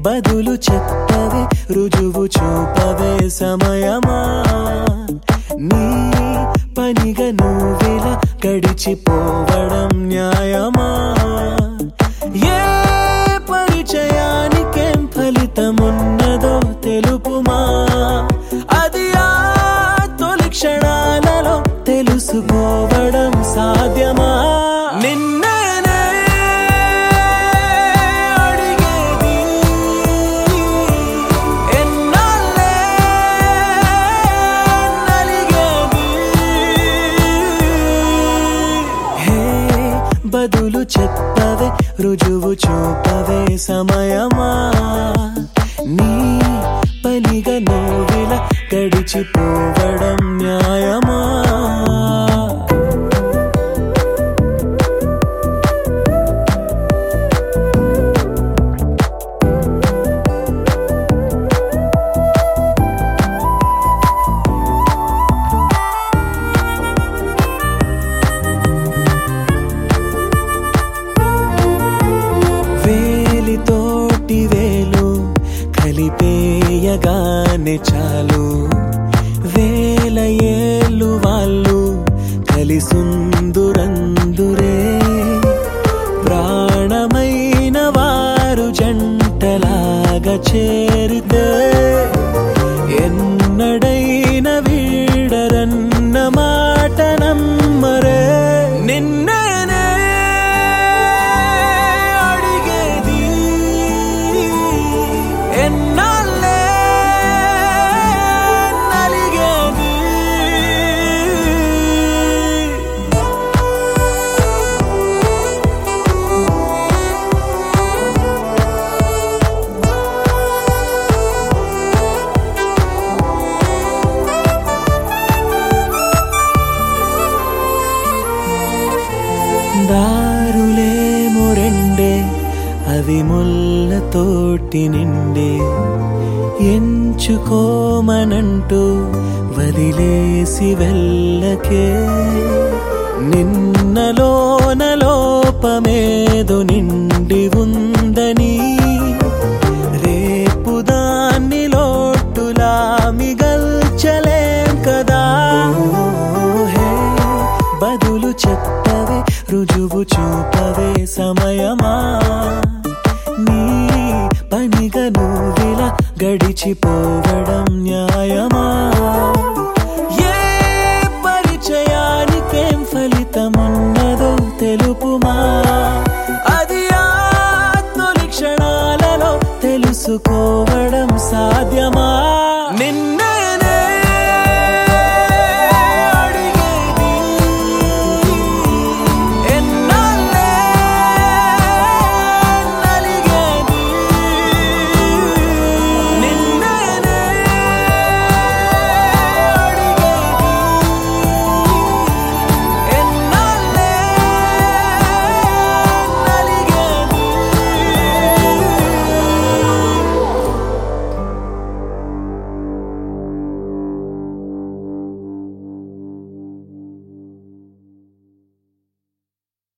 బదులు చెప్పవే రుజువు చూపవే సమయమా నీ పనిగా నువ్విలా గడిచిపోవడం న్యాయమా ఏ పరిచయానికేం ఫలితమున్నదో తెలుపుమా అది ఆ తొలి క్షణాలలో తెలుసుకోవడం సాధ్యమా నిన్నేనే అడిగేది ఎన్నాళ్ళే నలిగేది హే బదులు చెప్పవే రుజువు చూపవే సమయమా నీ పనిగా నువ్విలా గడిచిపోవడం న్యాయమా వేలితోటి వేలు కలిపేయగానే చాలు వేల ఏళ్ళు వాళ్ళు కలిసుందురందురే ప్రాణమైన వారు జంటలాగా చేరితే ఎన్నడైన వీడరన్న మాట నమ్మరే నిన్నేనే అడిగేది ఎన్నాళ్ళే నలిగేది దారులేమో రెండే అవి ముళ్ళతోటి నిండే ఎంచుకోమనంటూ వదిలేసి వెళ్ళకే నిన్నలోన లోపమేదో నిండి ఉందని రేపు దాన్ని లోటులా మిగల్చలేం కదా హే బదులు చెప్పవే రుజువు చూపవే సమయమా నీ పనిగా నువ్విలా గడిచిపోవడం న్యాయమా ఏ పరిచయానికేం ఫలితమున్నదో తెలుపుమా అది ఆ తొలి క్షణాలలో తెలుసుకోవడం సాధ్యమా